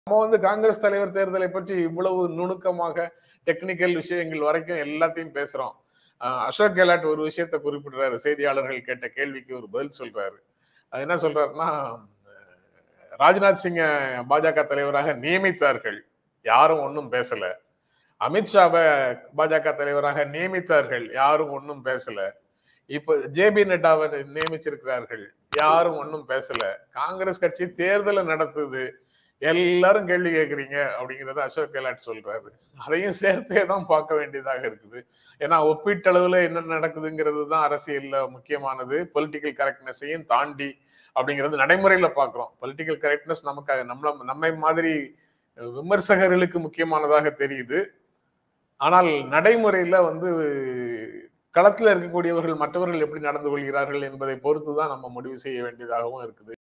நம்ம வந்து காங்கிரஸ் தலைவர் தேர்தலை பற்றி இவ்வளவு நுணுக்கமாக டெக்னிக்கல் விஷயங்கள் வரைக்கும் எல்லாத்தையும் பேசுறோம் ஆஹ் அசோக் கெலாட் ஒரு விஷயத்த குறிப்பிடுறாரு செய்தியாளர்கள் கேட்ட கேள்விக்கு ஒரு பதில் சொல்றாரு அது என்ன சொல்றாருன்னா ராஜ்நாத் சிங்கை பாஜக தலைவராக நியமித்தார்கள் யாரும் ஒன்றும் பேசல அமித்ஷாவை பாஜக தலைவராக நியமித்தார்கள் யாரும் ஒன்றும் பேசல இப்ப ஜேபி நட்டாவை நியமிச்சிருக்கிறார்கள் யாரும் ஒன்றும் பேசல காங்கிரஸ் கட்சி தேர்தலை நடத்துது எல்லாரும் கேள்வி கேட்குறீங்க அப்படிங்கறத அசோக் கெலாட் சொல்றாரு அதையும் சேர்த்தே தான் பார்க்க வேண்டியதாக இருக்குது ஏன்னா ஒப்பீட்டளவுல என்ன நடக்குதுங்கிறது தான் அரசியல்ல முக்கியமானது பொலிட்டிக்கல் கரெக்ட்னஸையும் தாண்டி அப்படிங்கிறது நடைமுறையில பாக்குறோம் பொலிட்டிக்கல் கரெக்ட்னஸ் நமக்கு நம்மள நம்மை மாதிரி விமர்சகர்களுக்கு முக்கியமானதாக தெரியுது ஆனால் நடைமுறையில வந்து களத்துல இருக்கக்கூடியவர்கள் மற்றவர்கள் எப்படி நடந்து கொள்கிறார்கள் என்பதை பொறுத்து தான் நம்ம முடிவு செய்ய வேண்டியதாகவும் இருக்குது